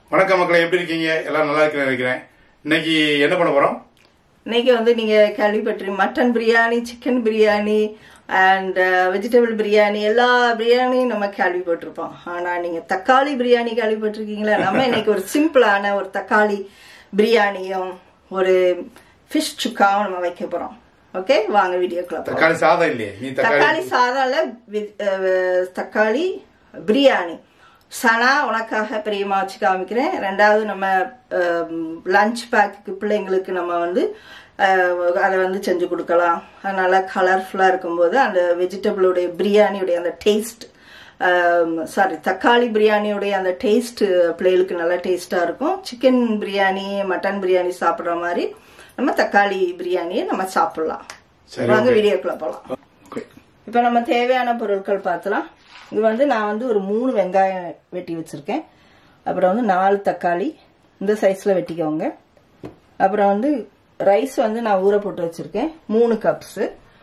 வணக்கம் மக்களே எப்படி இருக்கீங்க எல்லாம் நல்லா இருக்கிறேன் நினைக்கிறேன் இன்னைக்கு என்ன பண்ண போறோம் இன்னைக்கு வந்து நீங்க கேள்விப்பட்டிரு mutton biryani chicken biryani and vegetable biryani எல்லா பிரியாணியும் நம்ம கேள்விப்பட்டிருப்போம் ஆனா நீங்க தக்காளி பிரியாணி கேள்விப்பட்டிருக்கீங்களா நம்ம இன்னைக்கு ஒரு சிம்பிளான ஒரு தக்காளி பிரியாணியும் ஒரு ஃபிஷ் சுக்காவும் நம்ம வைக்க போறோம் ஓகே வாங்க வீடியோக்குள்ள போலாம். தக்காளி சாதம் இல்லையே நீ தக்காளி தக்காளி சாதால தக்காளி பிரியாணி சனா உனக்காக பிரியமா வச்சு காமிக்கிறேன் ரெண்டாவது நம்ம லஞ்ச் பேக்குக்கு பிள்ளைங்களுக்கு நம்ம வந்து அஹ், அதை வந்து செஞ்சு கொடுக்கலாம் அதனால கலர்ஃபுல்லாக இருக்கும்போது அந்த வெஜிடபிளுடைய பிரியாணியுடைய அந்த டேஸ்ட் சாரி தக்காளி பிரியாணியுடைய அந்த டேஸ்ட் பிள்ளைகளுக்கு நல்லா டேஸ்ட்டாக இருக்கும் சிக்கன் பிரியாணி மட்டன் பிரியாணி சாப்பிட்ற மாதிரி நம்ம தக்காளி பிரியாணியை நம்ம சாப்பிடலாம் சரி, வாங்க okay. வீடியோக்குள்ள போகலாம் ஓகே. இப்போ நம்ம தேவையான பொருட்கள் பார்த்தலாம் இது வந்து நான் வந்து ஒரு மூணு வெங்காயம் வெட்டி வச்சிருக்கேன் அப்புறம் வந்து நாலு தக்காளி இந்த சைஸில் வெட்டிக்கோங்க அப்புறம் வந்து ரைஸ் வந்து நான் ஊற போட்டு வச்சிருக்கேன் மூணு கப்ஸு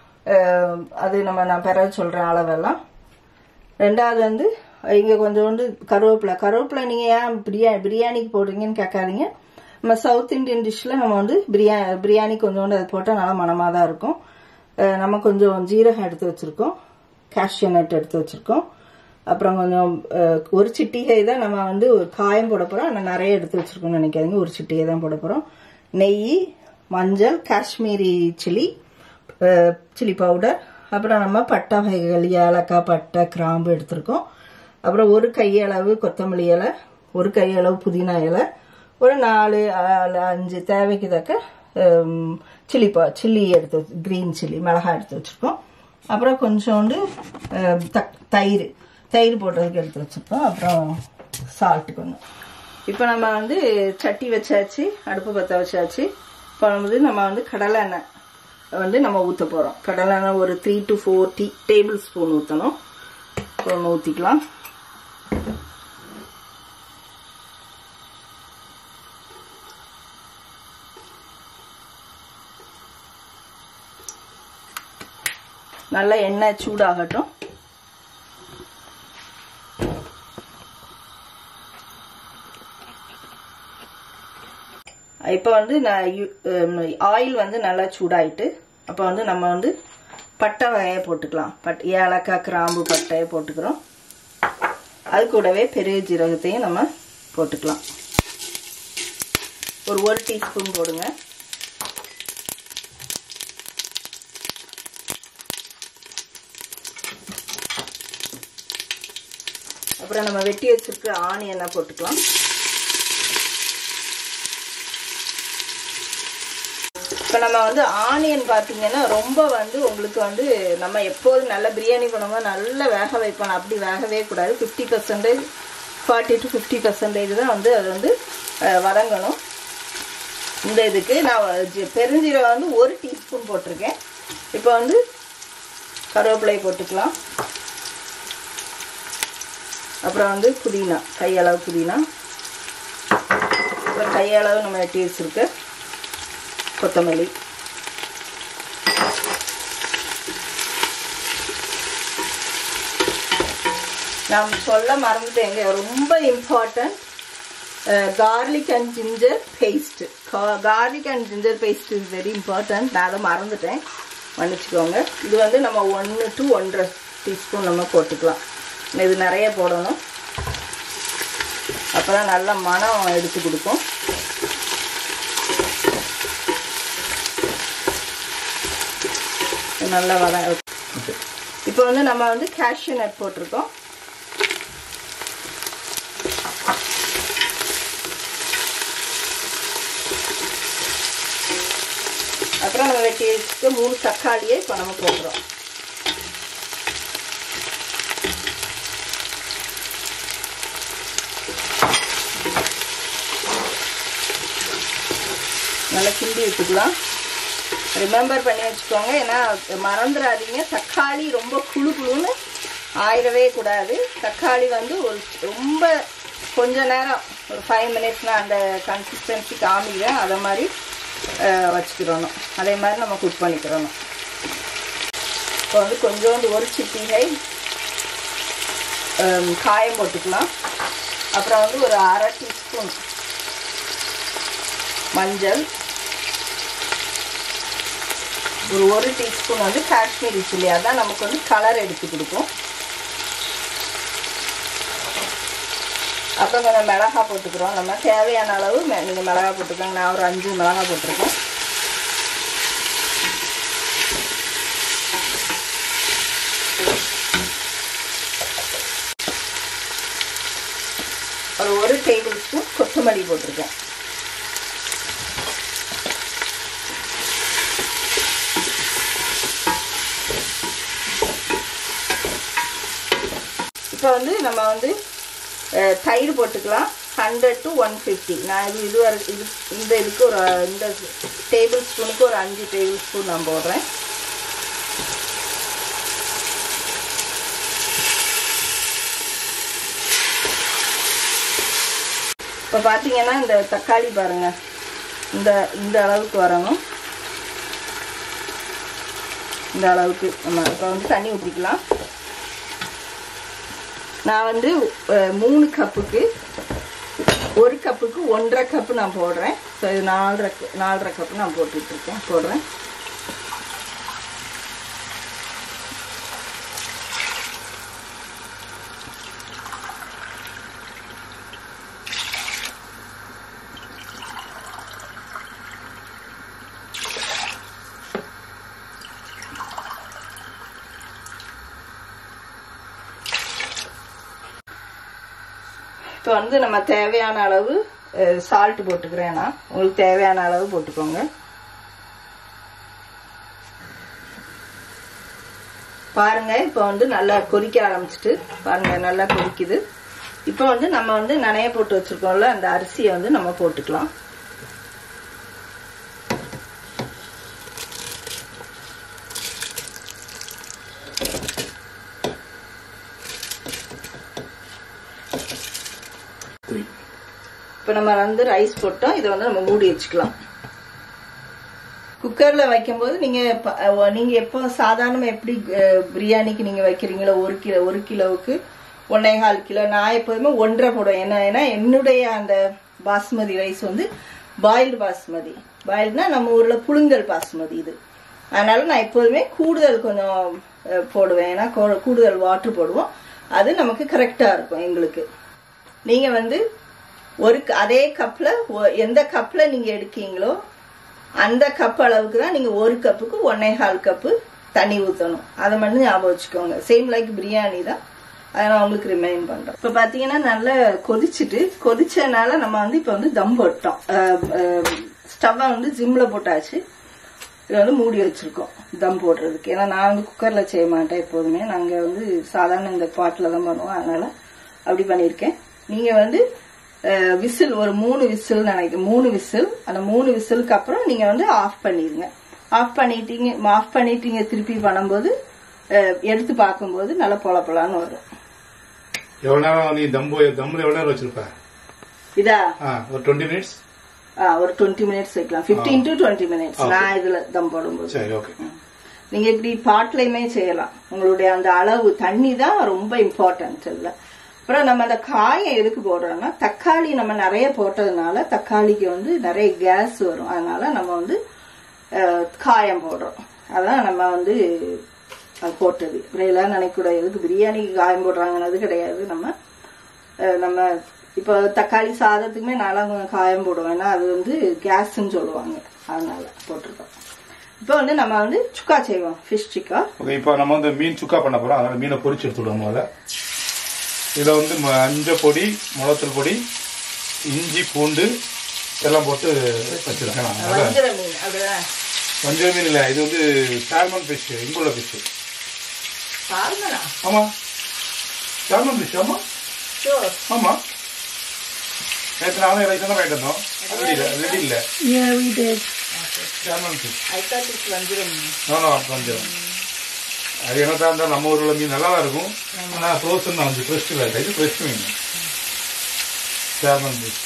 அது நம்ம நான் பிறகு சொல்கிறேன் அளவெல்லாம் ரெண்டாவது வந்து இங்கே கொஞ்சோண்டு கருவேப்பிலை கருவேப்பிலை நீங்கள் ஏன் பிரியாணி பிரியாணிக்கு போடுறீங்கன்னு கேட்காதீங்க நம்ம சவுத் இந்தியன் டிஷ்ஷில் நம்ம வந்து பிரியா பிரியாணி கொஞ்சோண்டு அது போட்டால் நல்லா மனமாக தான் இருக்கும் அஹ் நம்ம கொஞ்சம் ஜீரகம் எடுத்து வச்சுருக்கோம் கேஷ்யூ நட் எடுத்து வச்சுருக்கோம் அப்புறம் கொஞ்சம் அஹ், ஒரு சிட்டிகை தான் நம்ம வந்து காயம் போட போகிறோம் ஆனால் நிறைய எடுத்து வச்சுருக்கோம்னு நினைக்காதீங்க ஒரு சிட்டிகை தான் போட போகிறோம் நெய் மஞ்சள் காஷ்மீரி சில்லி சில்லி பவுடர் அப்புறம் நம்ம பட்டை வகைகள் ஏலக்காய் பட்டை கிராம்பு எடுத்திருக்கோம் அப்புறம் ஒரு கையளவு கொத்தமல்லி இலை ஒரு கையளவு புதினா இலை ஒரு நாலு ஆ- அஞ்சு தேவைக்கு தக்க ஹம், சில்லி பா சில்லி எடுத்து க்ரீன் சில்லி மிளகாய் எடுத்து வச்சுருக்கோம் அப்புறம் கொஞ்சோண்டு ஹம், தக் தயிர் தயிர் போடுறதுக்கு எடுத்து வச்சுருக்கோம் அப்புறம் சால்ட்டு கொஞ்சம் இப்போ நம்ம வந்து சட்டி வச்சாச்சு அடுப்பு பற்ற வச்சாச்சு இப்போ வந்து நம்ம வந்து கடலை எண்ணெய் வந்து நம்ம ஊற்ற போகிறோம் கடலை எண்ணெய் ஒரு த்ரீ டு ஃபோர் டீ டேபிள் ஸ்பூன் ஊற்றணும் ஒன்று ஊற்றிக்கலாம் நல்லா எண்ணெய் சூடாகட்டும் இப்போ வந்து நான் ஆயில் வந்து நல்லா சூடாயிட்டு அப்போ வந்து நம்ம வந்து பட்டை வகையை போட்டுக்கலாம் பட் ஏலக்காய் கிராம்பு பட்டையை போட்டுக்கிறோம் அது கூடவே பெரிய ஜீரகத்தையும் நம்ம போட்டுக்கலாம் ஒரு ஒரு டீஸ்பூன் போடுங்க அப்புறம் நம்ம வெட்டி வச்சிருக்கிற ஆனியனை போட்டுக்கலாம் இப்போ நம்ம வந்து ஆனியன் பார்த்தீங்கன்னா ரொம்ப வந்து உங்களுக்கு வந்து நம்ம எப்போதும் நல்ல பிரியாணி பண்ணும்போது நல்லா வேக வைப்போம் அப்படி வேகவே கூடாது fifty percentage forty to fifty percentage தான் வந்து அது வந்து அஹ், வதங்கணும் இந்த இதுக்கு நான் ஜி- பெருஞ்சீரகம் வந்து ஒரு டீஸ்பூன் போட்டிருக்கேன் இப்போ வந்து கருவேப்பிலை போட்டுக்கலாம் அப்புறம் வந்து புதினா கையளவு புதினா அப்புறம் கையளவு நம்ம வெட்டி வச்சிருக்க கொத்தமல்லி நான் சொல்ல மறந்துட்டேங்க ரொம்ப important garlic and ginger paste garlic and ginger paste is very important நான் அதை மறந்துட்டேன் மன்னிச்சுக்கோங்க இது வந்து நம்ம ஒன்று டு ஒன்றரை டீஸ்பூன் நம்ம போட்டுக்கலாம் இது நிறைய போடணும் அப்போ தான் நல்ல மனம் எடுத்து கொடுக்கும் நல்லா வர ஓகே. இப்போ வந்து நம்ம வந்து கேஷ்யூ நட் போட்டிருக்கோம் அப்புறம் நம்ம வெட்டி வச்சுட்டு மூணு தக்காளியை இப்போ நம்ம போடுறோம் நல்லா கிண்டி விட்டுக்கலாம் ரிமெம்பர் பண்ணி வச்சுக்கோங்க ஏன்னா மறந்துடாதீங்க தக்காளி ரொம்ப குழு குழுன்னு ஆயிடவே கூடாது தக்காளி வந்து ஒரு ரொம்ப கொஞ்ச நேரம் ஒரு ஃபைவ் மினிட்ஸ்னால் அந்த கன்சிஸ்டன்சி காமிக்கிறேன் அதை மாதிரி அஹ், வச்சுக்கிறணும் அதே மாதிரி நம்ம குக் பண்ணிக்கிறணும் இப்போ வந்து கொஞ்சோண்டு ஒரு சிட்டிகை ஹம், காயம் போட்டுக்கலாம் அப்புறம் வந்து ஒரு அரை டீஸ்பூன் மஞ்சள் ஒரு ஒரு டீஸ்பூன் வந்து காஷ்மீரி சில்லி அதான் நமக்கு வந்து கலர் எடுத்து கொடுக்கும் அப்புறம் கொஞ்சம் மிளகா போட்டுக்கிறோம் நம்ம தேவையான அளவு மெ- நீங்க மிளகா போட்டுக்கோங்க நான் ஒரு அஞ்சு மிளகா போட்டிருக்கேன் ஒரு ஒரு டேபிள் ஸ்பூன் கொத்தமல்லி போட்டிருக்கேன் இப்போ வந்து நம்ம வந்து அஹ், தயிர் போட்டுக்கலாம் ஹண்ட்ரட் டு ஒன் ஃபிஃப்டி நான் இது இது வரை இது இந்த இதுக்கு ஒரு இந்த டேபிள் ஸ்பூனுக்கு ஒரு அஞ்சு டேபிள் ஸ்பூன் நான் போடுறேன் இப்போ பார்த்தீங்கன்னா இந்த தக்காளி பாருங்க இந்த இந்த அளவுக்கு வரணும் இந்த அளவுக்கு நம்ம இப்போ வந்து தண்ணி ஊற்றிக்கலாம் நான் வந்து அஹ், மூணு கப்புக்கு ஒரு கப்புக்கு ஒன்றரை கப்பு நான் போடுறேன் ஸோ இது நாலரை நாலரை கப்பு நான் போட்டுட்டு இருக்கேன் போடுறேன் இப்போ வந்து நம்ம தேவையான அளவு சால்ட் போட்டுக்கிறேன் நான் உங்களுக்கு தேவையான அளவு போட்டுக்கோங்க பாருங்க இப்போ வந்து நல்லா கொதிக்க ஆரம்பிச்சிட்டு பாருங்க நல்லா கொதிக்குது இப்போ வந்து நம்ம வந்து நனைய போட்டு வச்சிருக்கோம்ல அந்த அரிசியை வந்து நம்ம போட்டுக்கலாம் த்ரீ இப்போ நம்ம வந்து ரைஸ் போட்டோம் இதை வந்து நம்ம மூடி வச்சுக்கலாம் குக்கர்ல வைக்கும்போது நீங்க ப- அஹ் நீங்க எப்போ சாதாரண எப்படி அஹ், பிரியாணிக்கு நீங்க வைக்கிறீங்களோ ஒரு கிலோ ஒரு கிலோவுக்கு ஒன்னே கால் கிலோ நான் எப்போதுமே ஒன்றரை போடுவேன் என்ன ஏன்னா என்னுடைய அந்த பாஸ்மதி ரைஸ் வந்து பாயில்டு பாஸ்மதி பாயில்டுனா நம்ம ஊர்ல புழுங்கல் பாஸ்மதி இது அதனால நான் எப்போதுமே கூடுதல் கொஞ்சம் அஹ், போடுவேன் ஏன்னா கூ- கூடுதல் வாட்டர் போடுவோம் அது நமக்கு கரெக்டா இருக்கும் எங்களுக்கு நீங்க வந்து ஒரு க- அதே கப்ல ஒ- எந்த கப்ல நீங்க எடுக்கீங்களோ அந்த கப் அளவுக்கு தான் நீங்க ஒரு கப்புக்கு ஒன்னே கால் கப்பு தண்ணி ஊற்றணும் அதை மட்டும் ஞாபகம் வச்சுக்கோங்க சேம் லைக் பிரியாணி தான் அதை நான் உங்களுக்கு ரிமைண்ட் பண்றேன் இப்போ பார்த்தீங்கன்னா நல்லா கொதிச்சுட்டு கொதிச்சனால நம்ம வந்து இப்போ வந்து தம் போட்டோம் ஸ்டவ்வை வந்து ஜிம்ல போட்டாச்சு இதை வந்து மூடி வச்சிருக்கோம் தம் போடுறதுக்கு ஏன்னா நான் வந்து குக்கர்ல செய்ய மாட்டேன் எப்போதுமே நாங்க வந்து சாதாரண இந்த பாட்டில் தான் பண்ணுவோம் அதனால அப்படி பண்ணியிருக்கேன் நீங்க வந்து விசில் ஒரு மூணு விசில் நினைக்கிறேன் மூணு விசில் அந்த மூணு விசிலுக்கு அப்புறம் நீங்க வந்து ஆஃப் பண்ணிடுங்க ஆஃப் பண்ணிட்டீங்க ஆஃப் பண்ணிட்டீங்க திருப்பி பண்ணும்போது அஹ், எடுத்து பார்க்கும்போது நல்லா பொல பொலான்னு வரும் எவ்வளவு நேரம் நீ தம்பு தம்ல எவ்வளவு நேரம் வச்சிருப்ப இதா ஆ ஒரு டுவெண்ட்டி மினிட்ஸ் ஆ, ஒரு டுவெண்ட்டி மினிட்ஸ் வைக்கலாம் 15 டு டுவெண்ட்டி மினிட்ஸ் நான் இதுல தம் போடும்போது சரி ஓகே நீங்க இப்படி பாட்லயுமே செய்யலாம் உங்களுடைய அந்த அளவு தண்ணி தான் ரொம்ப இம்பார்ட்டன்ட் இல்ல அப்புறம் நம்ம அந்த காயம் எதுக்கு போடுறோம்னா தக்காளி நம்ம நிறைய போட்டதுனால தக்காளிக்கு வந்து நிறைய கேஸ் வரும் அதனால நம்ம வந்து அஹ், காயம் போடுறோம் அதான் நம்ம வந்து அது போட்டது இப்படி எல்லாம் நினைக்கூடாது எதுக்கு பிரியாணிக்கு காயம் போடுறாங்கன்னு கிடையாது நம்ம அஹ், நம்ம இப்போ தக்காளி சாதத்துக்குமே நல்லா கொஞ்சம் காயம் போடுவோம் ஏன்னா அது வந்து கேஸ்ன்னு சொல்லுவாங்க அதனால போட்டிருக்கோம் இப்போ வந்து நம்ம வந்து சுக்கா செய்வோம் ஃபிஷ் சுக்கா ஓகே இப்போ நம்ம வந்து மீன் சுக்கா பண்ண போறோம் அதனால மீனை பொரிச்சு எடுத்துடுவோம் முதல்ல இதில் வந்து மஞ்சள் பொடி மிளகுத்தூள் பொடி இஞ்சி பூண்டு எல்லாம் போட்டு வச்சிருக்கேன் நான். அதான் வஞ்சிர மீன் அப்படிதான் வஞ்சர மீன் இல்லை இது வந்து சால்மன் ஃபிஷ் இங்குள்ள ஃபிஷ் சால்மனா ஆமா சால்மன் ஃபிஷ் ஆமா ஷோர் ஆமா நேற்று நானும் ரைஸ் தான் வாங்கிட்டு வந்தோம் ரெடி இல்லை ரெடி இல்லை Yeah, we did. Salmon fish I thought it's வஞ்சிர மீன் நானும் வஞ்சரம் அது என்னதான் இருந்தாலும் நம்ம ஊரில் மீன் நல்லா தான் இருக்கும் ஆனால் ஃப்ரோசன் தான் வந்து ஃப்ரெஷ் இல்லை இது ஃப்ரெஷ் மீன் சால்மன் ஃபிஷ்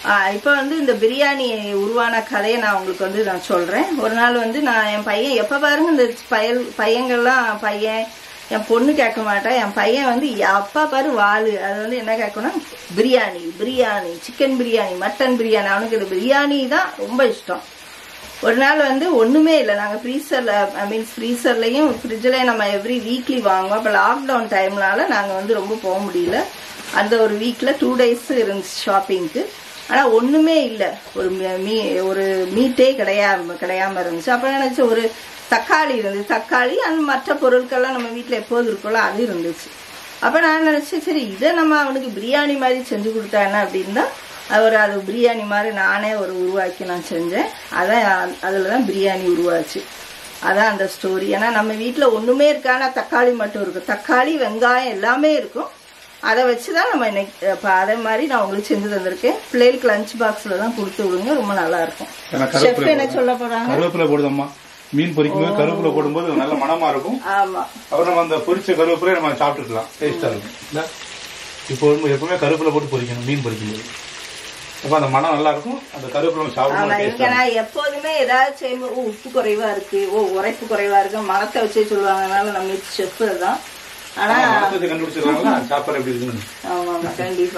இப்போ வந்து இந்த பிரியாணி உருவான கதையை நான் உங்களுக்கு வந்து நான் சொல்றேன் ஒரு நாள் வந்து நான் என் பையன் எப்ப பாருங்க இந்த பயல் பையங்கள்லாம் பையன் என் பொண்ணு கேட்க மாட்டேன் என் பையன் வந்து அப்பா பாரு வாளு அது வந்து என்ன கேட்கணும் பிரியாணி பிரியாணி சிக்கன் பிரியாணி மட்டன் பிரியாணி அவனுக்கு இந்த பிரியாணி தான் ரொம்ப இஷ்டம் ஒரு நாள் வந்து ஒண்ணுமே இல்லை நாங்க ஃப்ரீசர்ல ஐ மீன் ஃப்ரீசர்லயும் ஃப்ரிட்ஜ்லயும் நம்ம எவ்ரி வீக்லி வாங்குவோம் அப்ப லாக்டவுன் டைம்னால நாங்க வந்து ரொம்ப போக முடியல அந்த ஒரு வீக்ல டூ டேஸ் இருந்துச்சு ஷாப்பிங்க்கு ஆனா ஒண்ணுமே இல்லை ஒரு மீ- மீ ஒரு மீட்டே கிடையாம கிடையாம இருந்துச்சு அப்ப நினைச்சு ஒரு தக்காளி இருந்துச்சு தக்காளி அந்த மற்ற பொருட்கள்லாம் நம்ம வீட்ல எப்போது இருக்கும்ல அது இருந்துச்சு அப்ப நான் நினைச்சேன் சரி இதை நம்ம அவனுக்கு பிரியாணி மாதிரி செஞ்சு கொடுத்தா என்ன அப்படின்னு தான் அவர் அது பிரியாணி மாதிரி நானே ஒரு உருவாக்கி நான் செஞ்சேன் அதான் அதில் தான் பிரியாணி உருவாச்சு அதான் அந்த ஸ்டோரி ஏன்னா நம்ம வீட்டில் ஒன்றுமே இருக்கானா தக்காளி மட்டும் இருக்கும் தக்காளி வெங்காயம் எல்லாமே இருக்கும் அதை வச்சு தான் நம்ம இன்னைக்கு இப்போ அதே மாதிரி நான் உங்களுக்கு செஞ்சு தந்திருக்கேன் பிள்ளைகளுக்கு லஞ்ச் பாக்ஸில் தான் கொடுத்து விடுங்க ரொம்ப நல்லா இருக்கும் ஏன்னா ஷெஃப் கருவேப்பிலை என்ன சொல்ல போறாங்க கருவேப்பிலை போடுதம்மா மீன் பொரிக்கும் போது கருவேப்பிலை போடும்போது நல்ல மணமா இருக்கும் ஆமா அப்புறம் நம்ம அந்த பொரிச்ச கருவேப்பிலையை நம்ம சாப்பிட்டுக்கலாம் டேஸ்டா இருக்கும் இல்ல இப்போ வந்து எப்பவுமே கருவேப்பிலை போட்டு பொரிக்கணும் மீன் பொரிக்கும்போது அப்ப அந்த மனம் நல்லா இருக்கும் அந்த கருவேப்பிலை ஆமா சாப்பிடும்போது இங்க டேஸ்டா நான் எப்போதுமே ஏதாவது செய்யும்போது ஓ, உப்பு குறைவா இருக்கு ஓ உரைப்பு குறைவா இருக்கு மரத்தை வச்சே சொல்லுவாங்க அதனால நம்ம செஃப் தான் ஆனா மனசத்தை கண்டுபிடிச்சிருக்காங்களா சாப்பாடு எப்படி இருக்குன்னு ஆமா ஆமா கண்டிப்பா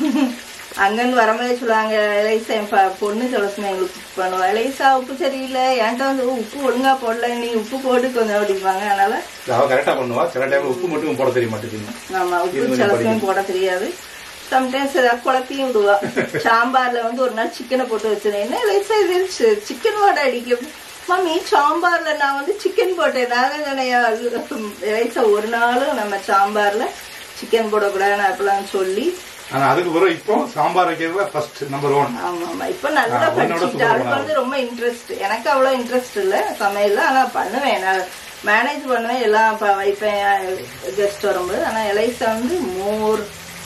அங்கன்னு வரும்போதே சொல்லுவாங்க இலைசா என் ப- பொண்ணு சொல்லச்சுமே எங்களுக்கு உப்பு பண்ணுவா இலைசா உப்பு சரியில்லை என்கிட்ட வந்து "ஓ, உப்பு ஒழுங்கா போடல நீ உப்பு போட்டு கொஞ்சம் அப்படிம்பாங்க அதனால அவ கரெக்டா பண்ணுவா சில டைம்ல உப்பு மட்டும் போட தெரிய மாட்டேங்குது ஆமா உப்பு சில சமயம் போட தெரியாது சம்டைம்ஸ் ஏதாவது குழப்பையும் விடுவா சாம்பார்ல வந்து ஒரு நாள் சிக்கனை போட்டு வச்சிருந்தேன் என்ன லேசா இது சிக்கன் வாடை அடிக்கும் மம்மி சாம்பார்ல நான் வந்து சிக்கன் போட்டேன் நாங்க சொன்னேன் லேசா ஒரு நாளும் நம்ம சாம்பார்ல சிக்கன் போடக்கூடாதுன்னு அப்படிலாம் சொல்லி ஆனா அதுக்கு பிறகு இப்போ சாம்பார் வைக்கிறதுல ஃபர்ஸ்ட் நம்பர் ஒன் ஆமா ஆமா இப்ப நல்லா ஆ, உன்னோட படிச்சுட்டு super அவளுக்கு வந்து ரொம்ப இன்ட்ரெஸ்ட் எனக்கு அவ்வளவு இன்ட்ரெஸ்ட் இல்ல சமையல்ல ஆனா பண்ணுவேன் நான் மேனேஜ் பண்ணுவேன் எல்லாம் ப- வைப்பேன் கெஸ்ட் வரும்போது ஆனா எலைசா வந்து மோர்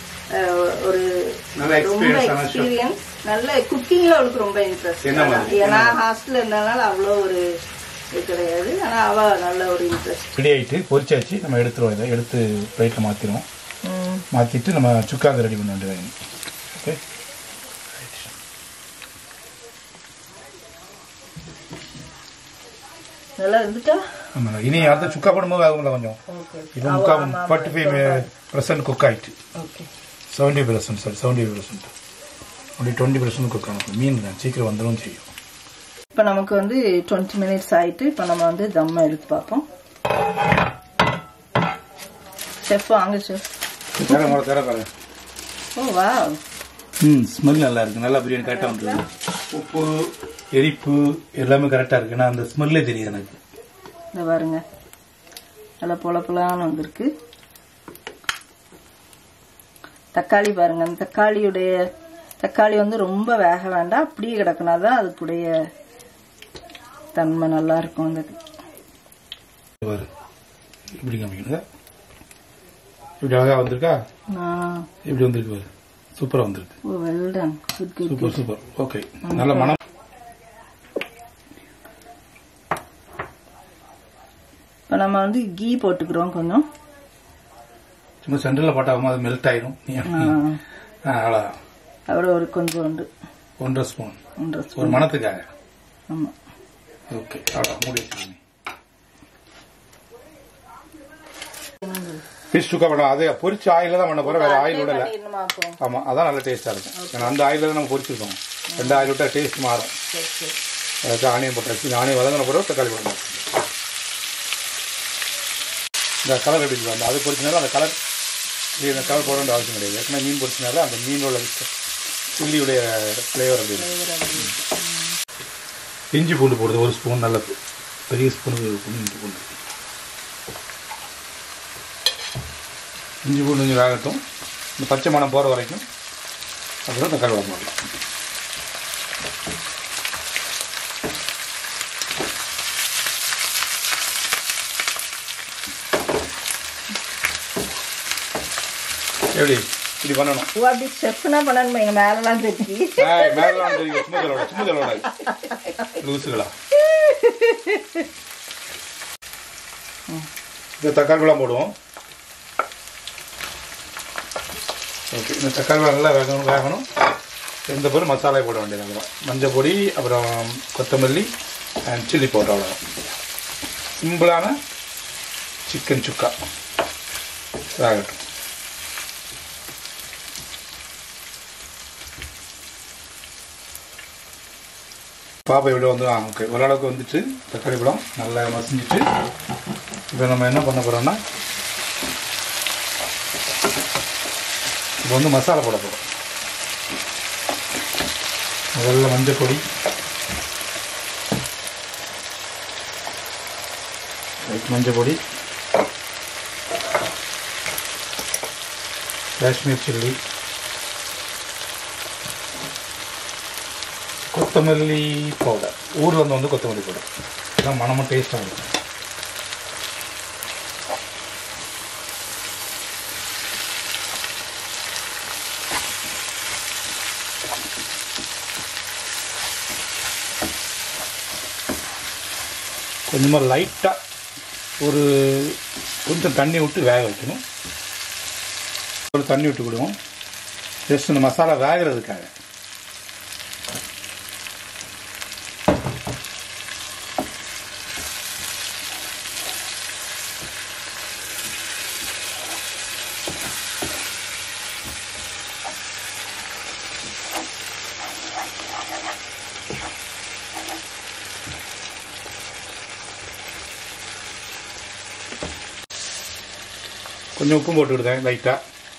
ஒரு நல்ல ரொம்ப experience ஆன chef. எக்ஸ்பீரியன்ஸ் நல்ல குக்கிங்ல அவளுக்கு ரொம்ப இன்ட்ரெஸ்ட் என்ன மாதிரி? ஏன்னா ஹாஸ்டல்ல இருந்தனால அவ்வளோ ஒரு இது கிடையாது ஆனா அவ நல்ல ஒரு இன்ட்ரெஸ்ட் ரெடி ஆயிட்டு பொரிச்சாச்சு நம்ம எடுத்துருவோம் இதை எடுத்து பிளேட்ல மாத்திருவோம் மாத்திட்டு நம்ம சுக்காக்கு ரெடி பண்ண வேண்டியது ஓகே நல்லா இருந்துட்டா ஆமா இனி அடுத்த சுக்கா போடும்போது ஆகும்ல கொஞ்சம் ஓகே இப்போ முக்கா ஃபார்ட்டி ஃபைவ் பர்சன்ட் குக் ஆயிட்டு okay seventy percent sorry seventy percent அப்படி டுவெண்ட்டி பர்சன்ட் குக் ஆகும் மீன் தான் சீக்கிரம் வந்துடும் செய்யும் இப்போ நமக்கு வந்து டுவெண்ட்டி மினிட்ஸ் ஆயிட்டு இப்போ நம்ம வந்து தம் எடுத்து பார்ப்போம் செஃப் வாங்க செஃப் தர முறை தர பாருங்க ஓ வா ம் ஸ்மெல் நல்லா இருக்கு நல்லா பிரியாணி கரெக்டாக வந்துருக்கு உப்பு எரிப்பு எல்லாமே கரெக்டாக இருக்கு நான் அந்த ஸ்மெல்லே தெரியுது எனக்கு இந்த பாருங்க நல்லா பொல பொலான்னு வந்திருக்கு தக்காளி பாருங்க அந்த தக்காளியுடைய தக்காளி வந்து ரொம்ப வேக வேண்டாம் அப்படியே கிடக்கணும் அதான் அதுக்குடைய தன்மை நல்லா இருக்கும் அந்த பாரு இப்படி காமிக்கணுங்க இப்படி அழகா வந்திருக்கா இப்படி வந்திருக்கு பாரு சூப்பரா வந்திருக்கு oh well done good good super super okay நல்ல மனம் இப்போ நம்ம வந்து கீ போட்டுக்கிறோம் கொஞ்சம் சும்மா சென்டரில் போட்டாகும் அது மெல்ட் ஆயிரும் ஆ, அவ்வளோதான் அப்புறம் ஒரு கொஞ்சோண்டு ஒன்றரை ஸ்பூன் ஒன்றரை ஒரு ஸ்பூன் மணத்துக்காக ஆமாம் ஓகே அவ்வளோ மூடி வச்சுக்கோங்க ஃபிஷ் சுக்கா பண்ண அதே பொரிச்ச ஆயில தான் பண்ண போறோம் வேற ஆயில் விடல இன்னுமா அப்போ ஆமா அதான் நல்ல டேஸ்டா இருக்கும் ஏன்னா அந்த ஆயில தான் நம்ம பொரிச்சிருக்கோம் ரெண்டு ஆயில் விட்டா டேஸ்ட் மாறும் சரி சரி அதுக்கு ஆனியன் போட்டாச்சு இந்த ஆனியன் வதங்கின பிறகு தக்காளி போடணும் இந்த கலர் எப்படி இருக்கு அந்த அது பொரிச்சனால அந்த கலர் இந்த கலர் போட வேண்டிய அவசியம் கிடையாது ஏற்கனவே மீன் பொரிச்சனால அந்த மீனோட சில்லியுடைய ஃப்ளேவர் அப்படி இருக்கு இஞ்சி பூண்டு போடுறது ஒரு ஸ்பூன் நல்ல பெரிய ஸ்பூனுக்கு ஒரு ஸ்பூன் இஞ்சி பூண்டு இஞ்சி பூண்டு கொஞ்சம் வேகட்டும் இந்த பச்சை மணம் போகிற வரைக்கும் அப்புறம் தக்காளி வளம் போடலாம் எப்படி இப்படி பண்ணணும் ஓ அப்படி செஃப்னா பண்ணணுமா எங்க மேலலாம் தெரிஞ்சு ஏய், மேலெல்லாம் தெரியும் சும்மா சொல்லோட சும்மா சொல்லோட லூசுகளா இந்த தக்காளி பழம் போடுவோம் ஓகே இந்த தக்காளி பழம் நல்லா வேகணும் வேகணும் இந்த பொருள் மசாலா போட வேண்டியது அவ்வளோ மஞ்சள் பொடி அப்புறம் கொத்தமல்லி அண்ட் சில்லி பவுடர் அவ்வளோ சிம்பிளான சிக்கன் சுக்கா ஆகட்டும் பாப்பா இவ்வளோ வந்து ஆ ஓகே ஓரளவுக்கு வந்துச்சு தக்காளி பழம் நல்லா மசிஞ்சிச்சு இப்போ நம்ம என்ன பண்ண போகிறோம்னா இப்போ வந்து மசாலா போட போகிறோம் முதல்ல மஞ்சள் பொடி ரைட் மஞ்சள் பொடி காஷ்மீர் சில்லி கொத்தமல்லி பவுடர் ஊரில் வந்து வந்து கொத்தமல்லி பவுடர் இதான் மனமும் டேஸ்ட்டாக இருக்கும் கொஞ்சமாக லைட்டாக ஒரு கொஞ்சம் தண்ணி விட்டு வேக வைக்கணும் ஒரு தண்ணி விட்டு விடுவோம் ஜஸ்ட் இந்த மசாலா வேகிறதுக்காக கொஞ்சம் உப்பும் போட்டு விடுதேன் லைட்டாக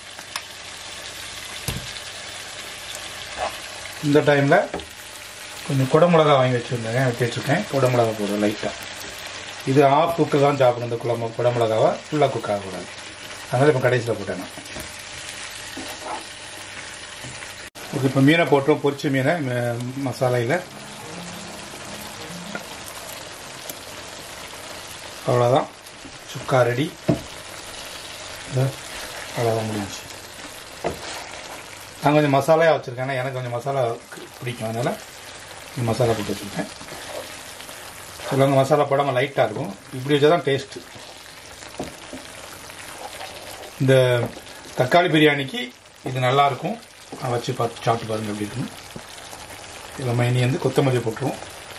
இந்த டைமில் கொஞ்சம் குடமிளகா வாங்கி வச்சுருந்தேன் வச்சு வச்சுருக்கேன் குடமிளகா போடுறேன் லைட்டாக இது ஆஃப் குக்கு தான் சாப்பிடணும் இந்த குழம்பு குடமிளகாவை ஃபுல்லாக குக் ஆகக்கூடாது அதனால் இப்போ கடைசியில் போட்டேன் நான் ஓகே இப்போ மீனை போட்டோம் பொரிச்ச மீனை மசாலையில் அவ்வளோதான் சுக்கா ரெடி அவ்வளோதான் முடிஞ்சு நான் கொஞ்சம் மசாலாயாக வச்சுருக்கேன் ஏன்னா எனக்கு கொஞ்சம் மசாலா பிடிக்கும் அதனால் இந்த மசாலா போட்டு வச்சுருக்கேன் சிலவங்க மசாலா போடாமல் லைட்டாக இருக்கும் இப்படி வச்சா தான் டேஸ்ட்டு இந்த தக்காளி பிரியாணிக்கு இது நல்லாயிருக்கும் வச்சு பார்த்து சாப்பிட்டு பாருங்க எப்படி இருக்குன்னு இதில் மைனி வந்து கொத்தமல்லி போட்டுருவோம்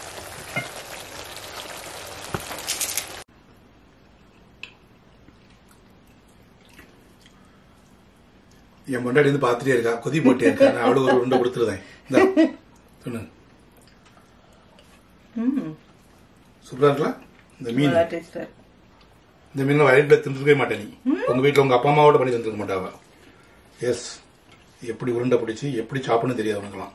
என் முன்னாடி வந்து பார்த்துட்டே இருக்கா கொதி போட்டே இருக்கா நான் அவளுக்கு ஒரு உருண்டை கொடுத்துருதேன் இந்தா, சொல்லு ம் சூப்பரா இருக்கலாம் இந்த மீன் நல்லா டேஸ்டாக இருக்கு இந்த மீன் வயலில் தின்றுக்கவே மாட்டேன் நீ உங்க வீட்டில் உங்க அப்பா அம்மாவோட பண்ணி தந்துருக்க மாட்டாவ எஸ் எப்படி உருண்டை பிடிச்சி எப்படி சாப்பிடணும் தெரியாது உனக்கெல்லாம்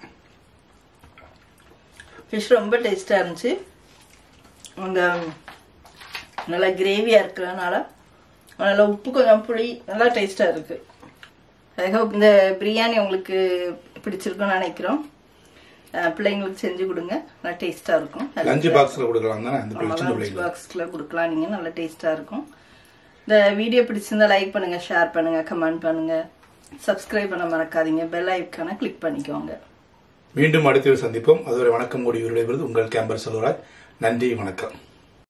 ஃபிஷ் ரொம்ப டேஸ்டாக இருந்துச்சு அந்த நல்லா கிரேவியாக இருக்கிறதுனால நல்லா உப்பு கொஞ்சம் புளி நல்லா டேஸ்டாக இருக்கு ஐ ஹோப் இந்த பிரியாணி உங்களுக்கு பிடிச்சிருக்கும்னு நினைக்கிறோம் அஹ் பிள்ளைங்களுக்கு செஞ்சு கொடுங்க நல்லா டேஸ்டாக இருக்கும் லஞ்ச் பாக்ஸ்ல கொடுக்கலாம் தானே இந்த பிள்ளை சின்ன லஞ்ச் பிள்ளைங்க பாக்ஸ்ல கொடுக்கலாம் நீங்க நல்லா டேஸ்டா இருக்கும் இந்த வீடியோ பிடிச்சிருந்தா லைக் பண்ணுங்க ஷேர் பண்ணுங்க கமெண்ட் பண்ணுங்க சப்ஸ்கிரைப் பண்ண மறக்காதீங்க பெல் ஐக்கான கிளிக் பண்ணிக்கோங்க மீண்டும் அடுத்த ஒரு சந்திப்போம் அதுவரை வணக்கம் கூடி விடைபெறுவது உங்கள் கேம்பர் செல்வராஜ் நன்றி வணக்கம்